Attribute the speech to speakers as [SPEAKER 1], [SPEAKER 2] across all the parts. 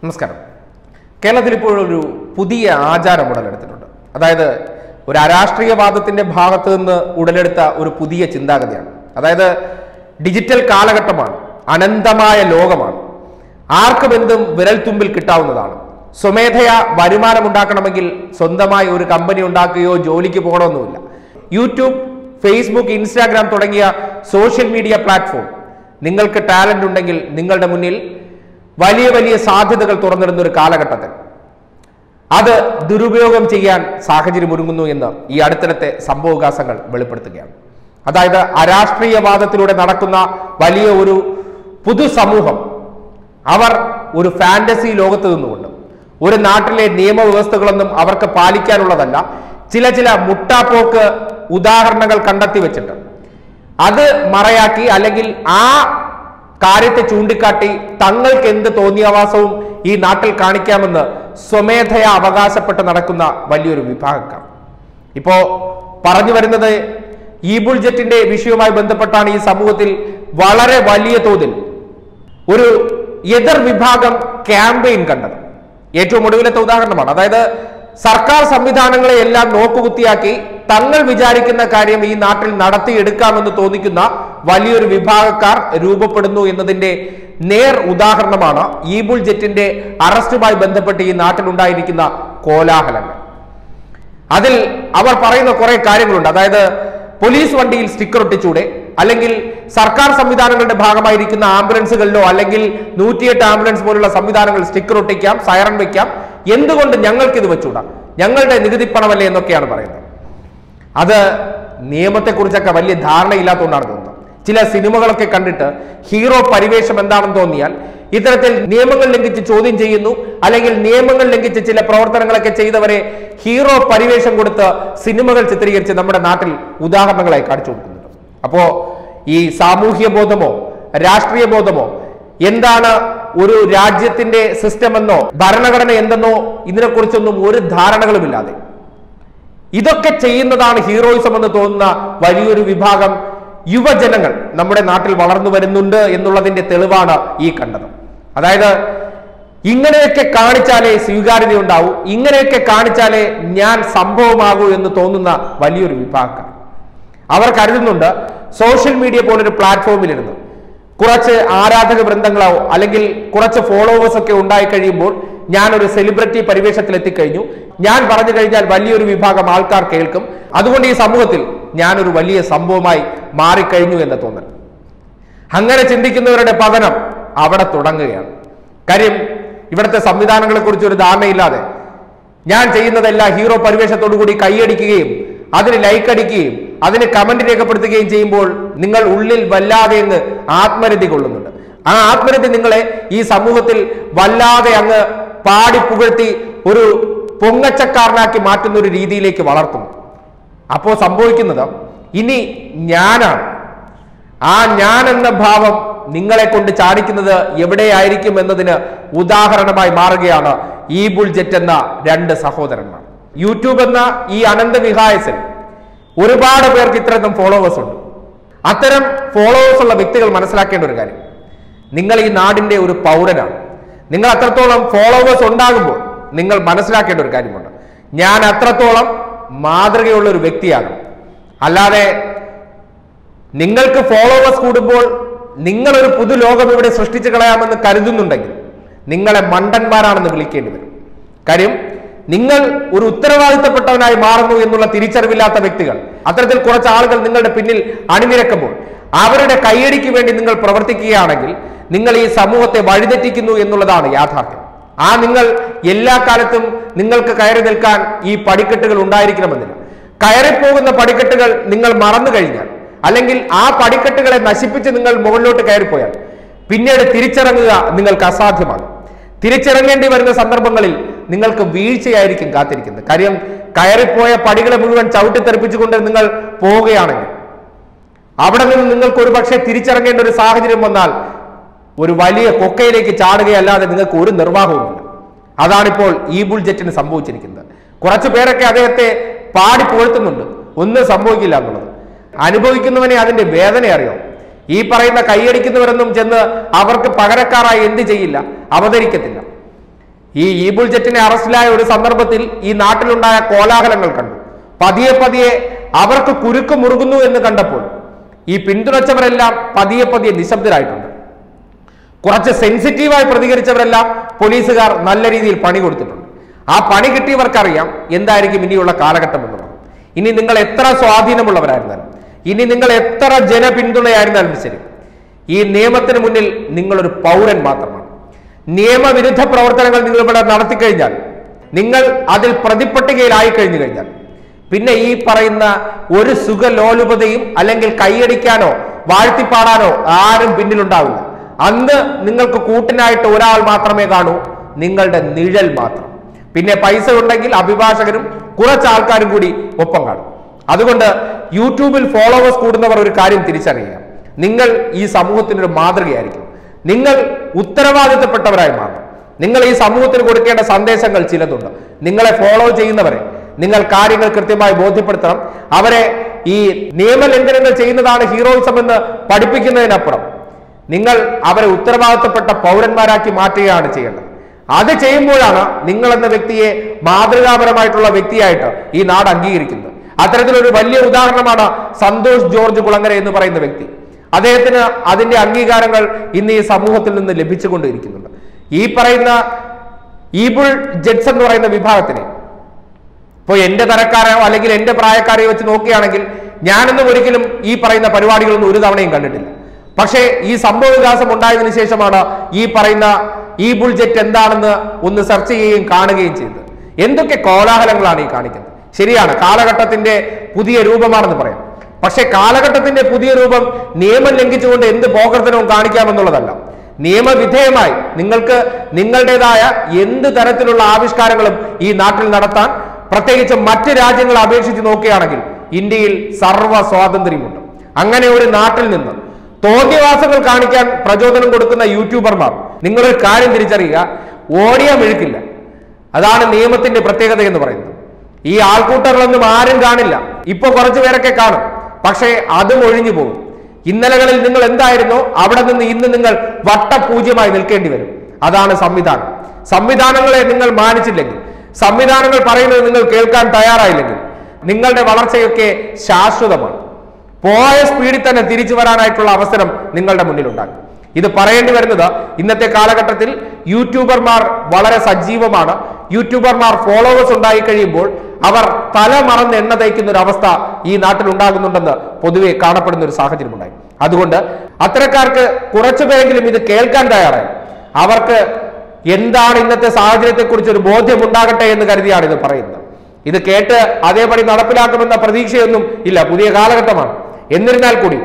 [SPEAKER 1] നമസ്കാരം കേരളത്തിൽ ഇപ്പോൾ ഒരു പുതിയ ആചാരം ഉടലെടുത്തിട്ടുണ്ട് അതായത് ഒരു അരാഷ്ട്രീയവാദത്തിന്റെ ഭാഗത്ത് നിന്ന് ഉടലെടുത്ത ഒരു പുതിയ ചിന്താഗതിയാണ് അതായത് ഡിജിറ്റൽ കാലഘട്ടമാണ് അനന്തമായ ലോകമാണ് ആർക്കും എന്തും വിരൽ തുമ്പിൽ കിട്ടാവുന്നതാണ് സ്വമേധയാ വരുമാനമുണ്ടാക്കണമെങ്കിൽ സ്വന്തമായി ഒരു കമ്പനി ഉണ്ടാക്കുകയോ ജോലിക്ക് പോകണമെന്നുമില്ല യൂട്യൂബ് ഫേസ്ബുക്ക് ഇൻസ്റ്റാഗ്രാം തുടങ്ങിയ സോഷ്യൽ മീഡിയ പ്ലാറ്റ്ഫോം നിങ്ങൾക്ക് ടാലന്റ് ഉണ്ടെങ്കിൽ നിങ്ങളുടെ മുന്നിൽ വലിയ വലിയ സാധ്യതകൾ തുറന്നിടുന്ന ഒരു കാലഘട്ടത്തിൽ അത് ദുരുപയോഗം ചെയ്യാൻ സാഹചര്യം ഒരുങ്ങുന്നു എന്ന് ഈ അടുത്തിടത്തെ സംഭവവികാസങ്ങൾ വെളിപ്പെടുത്തുകയാണ് അതായത് അരാഷ്ട്രീയവാദത്തിലൂടെ നടക്കുന്ന വലിയ ഒരു പൊതുസമൂഹം അവർ ഒരു ഫാന്റസി ലോകത്ത് നിന്നുകൊണ്ട് ഒരു നാട്ടിലെ നിയമവ്യവസ്ഥകളൊന്നും അവർക്ക് പാലിക്കാനുള്ളതല്ല ചില ചില മുട്ടാപ്പോക്ക് ഉദാഹരണങ്ങൾ കണ്ടെത്തി വെച്ചിട്ട് അത് മറയാക്കി അല്ലെങ്കിൽ ആ കാര്യത്തെ ചൂണ്ടിക്കാട്ടി തങ്ങൾക്ക് എന്ത് തോന്നിയവാസവും ഈ നാട്ടിൽ കാണിക്കാമെന്ന് സ്വമേധയാ അവകാശപ്പെട്ട് നടക്കുന്ന വലിയൊരു വിഭാഗക്കാർ ഇപ്പോ പറഞ്ഞു വരുന്നത് ഈ ബുൾജറ്റിന്റെ വിഷയവുമായി ബന്ധപ്പെട്ടാണ് ഈ സമൂഹത്തിൽ വളരെ വലിയ തോതിൽ ഒരു എതിർ വിഭാഗം ക്യാമ്പയിൻ കണ്ടത് ഏറ്റവും ഒടുവിലത്തെ ഉദാഹരണമാണ് അതായത് സർക്കാർ സംവിധാനങ്ങളെ എല്ലാം നോക്കുകുത്തിയാക്കി തങ്ങൾ വിചാരിക്കുന്ന കാര്യം ഈ നാട്ടിൽ നടത്തിയെടുക്കാമെന്ന് തോന്നിക്കുന്ന വലിയൊരു വിഭാഗക്കാർ രൂപപ്പെടുന്നു എന്നതിന്റെ നേർ ഉദാഹരണമാണ് ഈ ബുൾജറ്റിന്റെ അറസ്റ്റുമായി ബന്ധപ്പെട്ട് ഈ നാട്ടിലുണ്ടായിരിക്കുന്ന കോലാഹലങ്ങൾ അതിൽ അവർ പറയുന്ന കുറെ കാര്യങ്ങളുണ്ട് അതായത് പോലീസ് വണ്ടിയിൽ സ്റ്റിക്കർ ഒട്ടിച്ചൂടെ അല്ലെങ്കിൽ സർക്കാർ സംവിധാനങ്ങളുടെ ഭാഗമായിരിക്കുന്ന ആംബുലൻസുകളിലോ അല്ലെങ്കിൽ നൂറ്റിയെട്ട് ആംബുലൻസ് പോലുള്ള സംവിധാനങ്ങൾ സ്റ്റിക്കർ ഒട്ടിക്കാം സൈറൺ വെക്കാം എന്തുകൊണ്ട് ഞങ്ങൾക്ക് ഇത് വെച്ചൂടാ ഞങ്ങളുടെ നികുതി പണമല്ലേ എന്നൊക്കെയാണ് പറയുന്നത് അത് നിയമത്തെക്കുറിച്ചൊക്കെ വലിയ ധാരണയില്ലാത്തതുകൊണ്ടാണ് തോന്നുന്നത് ചില സിനിമകളൊക്കെ കണ്ടിട്ട് ഹീറോ പരിവേഷം എന്താണെന്ന് തോന്നിയാൽ ഇത്തരത്തിൽ നിയമങ്ങൾ ലംഘിച്ച് ചോദ്യം ചെയ്യുന്നു അല്ലെങ്കിൽ നിയമങ്ങൾ ലംഘിച്ച് ചില പ്രവർത്തനങ്ങളൊക്കെ ചെയ്തവരെ ഹീറോ പരിവേഷം കൊടുത്ത് സിനിമകൾ ചിത്രീകരിച്ച് നമ്മുടെ നാട്ടിൽ ഉദാഹരണങ്ങളായി കാണിച്ചു കൊടുക്കുന്നുണ്ട് അപ്പോ ഈ സാമൂഹ്യ ബോധമോ രാഷ്ട്രീയ ബോധമോ എന്താണ് ഒരു രാജ്യത്തിന്റെ സിസ്റ്റം എന്നോ ഭരണഘടന എന്തെന്നോ ഇതിനെക്കുറിച്ചൊന്നും ഒരു ധാരണകളുമില്ലാതെ ഇതൊക്കെ ചെയ്യുന്നതാണ് ഹീറോയിസം എന്ന് തോന്നുന്ന വലിയൊരു വിഭാഗം യുവജനങ്ങൾ നമ്മുടെ നാട്ടിൽ വളർന്നു വരുന്നുണ്ട് എന്നുള്ളതിന്റെ തെളിവാണ് ഈ കണ്ടത് അതായത് ഇങ്ങനെയൊക്കെ കാണിച്ചാലേ സ്വീകാര്യത ഉണ്ടാവൂ ഇങ്ങനെയൊക്കെ കാണിച്ചാലേ ഞാൻ സംഭവമാകൂ എന്ന് തോന്നുന്ന വലിയൊരു വിഭാഗം അവർ കരുതുന്നുണ്ട് സോഷ്യൽ മീഡിയ പോലൊരു പ്ലാറ്റ്ഫോമിലിരുന്ന് കുറച്ച് ആരാധക വൃന്ദങ്ങളോ അല്ലെങ്കിൽ കുറച്ച് ഫോളോവേഴ്സ് ഒക്കെ ഉണ്ടായി കഴിയുമ്പോൾ ഞാൻ ഒരു സെലിബ്രിറ്റി പരിവേഷത്തിൽ എത്തിക്കഴിഞ്ഞു ഞാൻ പറഞ്ഞു കഴിഞ്ഞാൽ വലിയൊരു വിഭാഗം ആൾക്കാർ കേൾക്കും അതുകൊണ്ട് ഈ സമൂഹത്തിൽ ഞാനൊരു വലിയ സംഭവമായി മാറിക്കഴിഞ്ഞു എന്ന് തോന്നൽ അങ്ങനെ ചിന്തിക്കുന്നവരുടെ പതനം അവിടെ തുടങ്ങുകയാണ് കാര്യം ഇവിടുത്തെ സംവിധാനങ്ങളെ കുറിച്ച് ഒരു ധാരണയില്ലാതെ ഞാൻ ചെയ്യുന്നതെല്ലാം ഹീറോ പരിവേഷത്തോടു കൂടി കൈയടിക്കുകയും അതിന് ലൈക്ക് അടിക്കുകയും അതിന് കമന്റ് രേഖപ്പെടുത്തുകയും ചെയ്യുമ്പോൾ നിങ്ങൾ ഉള്ളിൽ വല്ലാതെ അങ്ങ് ആത്മരതി കൊള്ളുന്നുണ്ട് ആ ആത്മരതി നിങ്ങളെ ഈ സമൂഹത്തിൽ വല്ലാതെ അങ്ങ് പാടി പുകഴ്ത്തി ഒരു പൊങ്ങച്ചക്കാരനാക്കി മാറ്റുന്ന ഒരു രീതിയിലേക്ക് വളർത്തുന്നു അപ്പോൾ സംഭവിക്കുന്നത് ഇനി ഞാനാണ് ആ ഞാൻ എന്ന ഭാവം നിങ്ങളെ കൊണ്ട് ചാടിക്കുന്നത് എവിടെയായിരിക്കും എന്നതിന് ഉദാഹരണമായി മാറുകയാണ് ഈ ബുൾജെറ്റ് എന്ന രണ്ട് സഹോദരന്മാർ യൂട്യൂബ് എന്ന ഈ അനന്ത വിഹായസിൽ ഒരുപാട് പേർക്ക് ഇത്തരം ഫോളോവേഴ്സ് ഉണ്ട് അത്തരം ഫോളോവേഴ്സ് ഉള്ള വ്യക്തികൾ മനസ്സിലാക്കേണ്ട ഒരു കാര്യം നിങ്ങൾ ഈ നാടിന്റെ ഒരു പൗരനാണ് നിങ്ങൾ അത്രത്തോളം ഫോളോവേഴ്സ് ഉണ്ടാകുമ്പോൾ നിങ്ങൾ മനസ്സിലാക്കേണ്ട ഒരു കാര്യമുണ്ട് ഞാൻ അത്രത്തോളം മാതൃകയുള്ള ഒരു വ്യക്തിയാകണം അല്ലാതെ നിങ്ങൾക്ക് ഫോളോവേഴ്സ് കൂടുമ്പോൾ നിങ്ങളൊരു പുതു ലോകം ഇവിടെ സൃഷ്ടിച്ചു കളയാമെന്ന് കരുതുന്നുണ്ടെങ്കിൽ നിങ്ങളെ മണ്ടന്മാരാണെന്ന് വിളിക്കേണ്ടി വരും കാര്യം നിങ്ങൾ ഒരു ഉത്തരവാദിത്തപ്പെട്ടവനായി മാറുന്നു എന്നുള്ള തിരിച്ചറിവില്ലാത്ത വ്യക്തികൾ അത്തരത്തിൽ കുറച്ച് ആളുകൾ നിങ്ങളുടെ പിന്നിൽ അണിനിരക്കുമ്പോൾ അവരുടെ കൈയടിക്ക് വേണ്ടി നിങ്ങൾ പ്രവർത്തിക്കുകയാണെങ്കിൽ നിങ്ങൾ ഈ സമൂഹത്തെ വഴിതെറ്റിക്കുന്നു എന്നുള്ളതാണ് യാഥാർത്ഥ്യം ആ നിങ്ങൾ എല്ലാ കാലത്തും നിങ്ങൾക്ക് കയറി നിൽക്കാൻ ഈ പടിക്കെട്ടുകൾ ഉണ്ടായിരിക്കണമെന്നില്ല കയറിപ്പോകുന്ന പടിക്കെട്ടുകൾ നിങ്ങൾ മറന്നു കഴിഞ്ഞാൽ അല്ലെങ്കിൽ ആ പടിക്കെട്ടുകളെ നശിപ്പിച്ച് നിങ്ങൾ മുകളിലോട്ട് കയറിപ്പോയാൽ പിന്നീട് തിരിച്ചിറങ്ങുക നിങ്ങൾക്ക് അസാധ്യമാണ് തിരിച്ചിറങ്ങേണ്ടി വരുന്ന സന്ദർഭങ്ങളിൽ നിങ്ങൾക്ക് വീഴ്ചയായിരിക്കും കാത്തിരിക്കുന്നത് കാര്യം കയറിപ്പോയ പടികളെ മുഴുവൻ ചവിട്ടിത്തെറിപ്പിച്ചുകൊണ്ട് നിങ്ങൾ പോവുകയാണെങ്കിൽ അവിടെ നിന്ന് നിങ്ങൾക്ക് ഒരു പക്ഷേ തിരിച്ചിറങ്ങേണ്ട ഒരു സാഹചര്യം വന്നാൽ ഒരു വലിയ കൊക്കയിലേക്ക് ചാടുകയല്ലാതെ നിങ്ങൾക്ക് ഒരു നിർവാഹവുമില്ല അതാണിപ്പോൾ ഈ ബുൾജെറ്റിന് സംഭവിച്ചിരിക്കുന്നത് കുറച്ചു പേരൊക്കെ അദ്ദേഹത്തെ പാടി പുകഴ്ത്തുന്നുണ്ട് ഒന്നും സംഭവിക്കില്ല എന്നുള്ളത് അനുഭവിക്കുന്നവനെ അതിന്റെ വേദന അറിയാം ഈ പറയുന്ന കൈയടിക്കുന്നവരൊന്നും ചെന്ന് അവർക്ക് പകരക്കാരായി എന്ത് ചെയ്യില്ല അവതരിക്കത്തില്ല ഈ ഈബുൾ ജെറ്റിനെ അറസ്റ്റിലായ ഒരു സന്ദർഭത്തിൽ ഈ നാട്ടിലുണ്ടായ കോലാഹലങ്ങൾ കണ്ടു പതിയെ പതിയെ അവർക്ക് കുരുക്ക് മുറുകുന്നു എന്ന് കണ്ടപ്പോൾ ഈ പിന്തുണച്ചവരെല്ലാം പതിയെ പതിയെ നിശബ്ദരായിട്ടുണ്ട് കുറച്ച് സെൻസിറ്റീവായി പ്രതികരിച്ചവരെല്ലാം പോലീസുകാർ നല്ല രീതിയിൽ പണി കൊടുത്തിട്ടുണ്ട് ആ പണി കിട്ടിയവർക്കറിയാം എന്തായിരിക്കും ഇനിയുള്ള കാലഘട്ടം എന്നുള്ളത് ഇനി നിങ്ങൾ എത്ര സ്വാധീനമുള്ളവരായിരുന്നാലും ഇനി നിങ്ങൾ എത്ര ജനപിന്തുണയായിരുന്നാലും ശരി ഈ നിയമത്തിന് മുന്നിൽ നിങ്ങളൊരു പൗരൻ മാത്രമാണ് നിയമവിരുദ്ധ പ്രവർത്തനങ്ങൾ നിങ്ങൾ ഇവിടെ നടത്തിക്കഴിഞ്ഞാൽ നിങ്ങൾ അതിൽ പ്രതിപട്ടികയിലായി കഴിഞ്ഞു കഴിഞ്ഞാൽ പിന്നെ ഈ പറയുന്ന ഒരു സുഖലോലുപതയും അല്ലെങ്കിൽ കൈയടിക്കാനോ വാഴ്ത്തിപ്പാടാനോ ആരും പിന്നിലുണ്ടാവില്ല അന്ന് നിങ്ങൾക്ക് കൂട്ടിനായിട്ട് ഒരാൾ മാത്രമേ കാണൂ നിങ്ങളുടെ നിഴൽ മാത്രം പിന്നെ പൈസ ഉണ്ടെങ്കിൽ അഭിഭാഷകരും കുറച്ച് ആൾക്കാരും കൂടി ഒപ്പം കാണും അതുകൊണ്ട് യൂട്യൂബിൽ ഫോളോവേഴ്സ് കൂടുന്നവർ ഒരു കാര്യം തിരിച്ചറിയുക നിങ്ങൾ ഈ സമൂഹത്തിനൊരു മാതൃകയായിരിക്കും നിങ്ങൾ ഉത്തരവാദിത്തപ്പെട്ടവരായി മാറണം നിങ്ങൾ ഈ സമൂഹത്തിന് കൊടുക്കേണ്ട സന്ദേശങ്ങൾ ചിലതുണ്ട് നിങ്ങളെ ഫോളോ ചെയ്യുന്നവരെ നിങ്ങൾ കാര്യങ്ങൾ കൃത്യമായി ബോധ്യപ്പെടുത്തണം അവരെ ഈ നിയമലംഘനങ്ങൾ ചെയ്യുന്നതാണ് ഹീറോയിസം എന്ന് പഠിപ്പിക്കുന്നതിനപ്പുറം നിങ്ങൾ അവരെ ഉത്തരവാദിത്തപ്പെട്ട പൗരന്മാരാക്കി മാറ്റുകയാണ് ചെയ്യേണ്ടത് അത് ചെയ്യുമ്പോഴാണ് നിങ്ങൾ എന്ന വ്യക്തിയെ മാതൃകാപരമായിട്ടുള്ള വ്യക്തിയായിട്ട് ഈ നാട് അംഗീകരിക്കുന്നത് അത്തരത്തിലൊരു വലിയ ഉദാഹരണമാണ് സന്തോഷ് ജോർജ് കുളങ്ങര എന്ന് പറയുന്ന വ്യക്തി അദ്ദേഹത്തിന് അതിന്റെ അംഗീകാരങ്ങൾ ഇന്ന് ഈ സമൂഹത്തിൽ നിന്ന് ലഭിച്ചുകൊണ്ടിരിക്കുന്നുണ്ട് ഈ പറയുന്ന ഈബിൾ ജെറ്റ്സ് എന്ന് പറയുന്ന വിഭാഗത്തിനെ ഇപ്പോൾ എന്റെ തരക്കാരോ അല്ലെങ്കിൽ എന്റെ പ്രായക്കാരെയോ വെച്ച് നോക്കുകയാണെങ്കിൽ ഞാനൊന്നും ഒരിക്കലും ഈ പറയുന്ന പരിപാടികളൊന്നും ഒരു തവണയും കണ്ടിട്ടില്ല പക്ഷേ ഈ സംഭവ വികാസം ഉണ്ടായതിനു ശേഷമാണ് ഈ പറയുന്ന ഈ ബുൾജെറ്റ് എന്താണെന്ന് ഒന്ന് സെർച്ച് ചെയ്യുകയും കാണുകയും ചെയ്തത് എന്തൊക്കെ കോലാഹലങ്ങളാണ് ഈ കാണിക്കുന്നത് ശരിയാണ് കാലഘട്ടത്തിന്റെ പുതിയ രൂപമാണെന്ന് പറയാം പക്ഷേ കാലഘട്ടത്തിന്റെ പുതിയ രൂപം നിയമം ലംഘിച്ചുകൊണ്ട് എന്ത് പോകർത്തനവും കാണിക്കാമെന്നുള്ളതല്ല നിയമവിധേയമായി നിങ്ങൾക്ക് നിങ്ങളുടേതായ എന്ത് തരത്തിലുള്ള ആവിഷ്കാരങ്ങളും ഈ നാട്ടിൽ നടത്താൻ പ്രത്യേകിച്ച് മറ്റ് രാജ്യങ്ങളെ അപേക്ഷിച്ച് നോക്കുകയാണെങ്കിൽ ഇന്ത്യയിൽ സർവ്വ സ്വാതന്ത്ര്യമുണ്ട് അങ്ങനെ ഒരു നാട്ടിൽ നിന്ന് തോന്നിയവാസങ്ങൾ കാണിക്കാൻ പ്രചോദനം കൊടുക്കുന്ന യൂട്യൂബർമാർ നിങ്ങളൊരു കാര്യം തിരിച്ചറിയുക ഓടിയ മെഴുക്കില്ല അതാണ് നിയമത്തിന്റെ പ്രത്യേകത എന്ന് പറയുന്നത് ഈ ആൾക്കൂട്ടങ്ങളൊന്നും ആരും കാണില്ല ഇപ്പൊ കുറച്ചു പേരൊക്കെ കാണും പക്ഷേ അതും ഒഴിഞ്ഞു പോകും ഇന്നലകളിൽ നിങ്ങൾ എന്തായിരുന്നോ അവിടെ നിന്ന് ഇന്ന് നിങ്ങൾ വട്ടപൂജ്യമായി നിൽക്കേണ്ടി വരും അതാണ് സംവിധാനം സംവിധാനങ്ങളെ നിങ്ങൾ മാനിച്ചില്ലെങ്കിൽ സംവിധാനങ്ങൾ പറയുന്നത് നിങ്ങൾ കേൾക്കാൻ തയ്യാറായില്ലെങ്കിൽ നിങ്ങളുടെ വളർച്ചയൊക്കെ ശാശ്വതമാണ് പോയ സ്പീഡിൽ തന്നെ തിരിച്ചു വരാനായിട്ടുള്ള അവസരം നിങ്ങളുടെ മുന്നിലുണ്ടാകും ഇത് പറയേണ്ടി വരുന്നത് ഇന്നത്തെ കാലഘട്ടത്തിൽ യൂട്യൂബർമാർ വളരെ സജീവമാണ് യൂട്യൂബർമാർ ഫോളോവേഴ്സ് ഉണ്ടായി കഴിയുമ്പോൾ അവർ തല മറന്ന് എണ്ണ തയ്ക്കുന്ന ഒരു അവസ്ഥ ഈ നാട്ടിൽ ഉണ്ടാകുന്നുണ്ടെന്ന് പൊതുവെ കാണപ്പെടുന്ന ഒരു സാഹചര്യമുണ്ടായി അതുകൊണ്ട് അത്തരക്കാർക്ക് കുറച്ചുപേരെങ്കിലും ഇത് കേൾക്കാൻ തയ്യാറായി അവർക്ക് എന്താണ് ഇന്നത്തെ സാഹചര്യത്തെക്കുറിച്ച് ഒരു ബോധ്യം ഉണ്ടാകട്ടെ എന്ന് കരുതിയാണ് ഇത് പറയുന്നത് ഇത് കേട്ട് അതേപടി നടപ്പിലാക്കുമെന്ന പ്രതീക്ഷയൊന്നും ഇല്ല പുതിയ കാലഘട്ടമാണ് എന്നിരുന്നാൽ കൂടി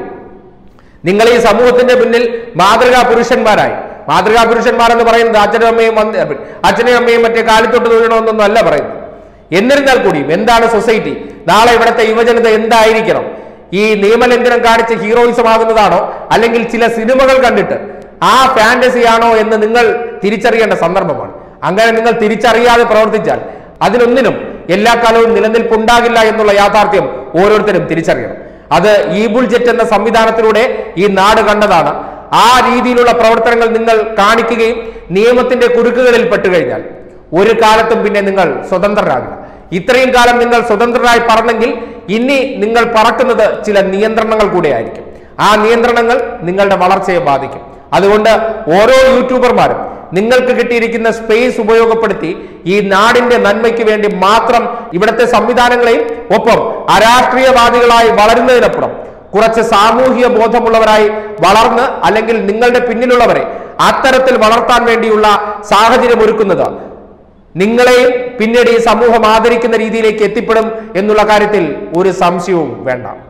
[SPEAKER 1] നിങ്ങൾ ഈ സമൂഹത്തിന്റെ മുന്നിൽ മാതൃകാ പുരുഷന്മാരായി മാതൃകാ പുരുഷന്മാർ എന്ന് പറയുന്നത് അച്ഛനും അമ്മയും വന്ന് അച്ഛനെയും അമ്മയും മറ്റേ കാലിത്തൊട്ട് തൊഴണമെന്നൊന്നും അല്ല പറയുന്നത് എന്നിരുന്നാൽ കൂടിയും എന്താണ് സൊസൈറ്റി നാളെ ഇവിടുത്തെ യുവജനത എന്തായിരിക്കണം ഈ നിയമലംഘനം കാണിച്ച് ഹീറോയിസം ആകുന്നതാണോ അല്ലെങ്കിൽ ചില സിനിമകൾ കണ്ടിട്ട് ആ ഫാന്റസി ആണോ എന്ന് നിങ്ങൾ തിരിച്ചറിയേണ്ട സന്ദർഭമാണ് അങ്ങനെ നിങ്ങൾ തിരിച്ചറിയാതെ പ്രവർത്തിച്ചാൽ അതിനൊന്നിനും എല്ലാ കാലവും നിലനിൽപ്പുണ്ടാകില്ല എന്നുള്ള യാഥാർത്ഥ്യം ഓരോരുത്തരും തിരിച്ചറിയണം അത് ഈ ബുൾജെറ്റ് എന്ന സംവിധാനത്തിലൂടെ ഈ നാട് കണ്ടതാണ് ആ രീതിയിലുള്ള പ്രവർത്തനങ്ങൾ നിങ്ങൾ കാണിക്കുകയും നിയമത്തിന്റെ കുരുക്കുകളിൽ പെട്ടുകഴിഞ്ഞാൽ ഒരു കാലത്തും പിന്നെ നിങ്ങൾ സ്വതന്ത്രരാകില്ല ഇത്രയും കാലം നിങ്ങൾ സ്വതന്ത്രരായി പറന്നെങ്കിൽ ഇനി നിങ്ങൾ പറക്കുന്നത് ചില നിയന്ത്രണങ്ങൾ കൂടെ ആയിരിക്കും ആ നിയന്ത്രണങ്ങൾ നിങ്ങളുടെ വളർച്ചയെ ബാധിക്കും അതുകൊണ്ട് ഓരോ യൂട്യൂബർമാരും നിങ്ങൾക്ക് കിട്ടിയിരിക്കുന്ന സ്പേസ് ഉപയോഗപ്പെടുത്തി ഈ നാടിന്റെ നന്മയ്ക്ക് വേണ്ടി മാത്രം ഇവിടുത്തെ സംവിധാനങ്ങളെയും ഒപ്പം അരാഷ്ട്രീയവാദികളായി വളരുന്നതിനപ്പുറം കുറച്ച് സാമൂഹിക ബോധമുള്ളവരായി വളർന്ന് അല്ലെങ്കിൽ നിങ്ങളുടെ പിന്നിലുള്ളവരെ അത്തരത്തിൽ വളർത്താൻ വേണ്ടിയുള്ള സാഹചര്യം ഒരുക്കുന്നത് നിങ്ങളെയും പിന്നീട് ഈ സമൂഹം ആദരിക്കുന്ന രീതിയിലേക്ക് എത്തിപ്പെടും എന്നുള്ള കാര്യത്തിൽ ഒരു സംശയവും വേണ്ട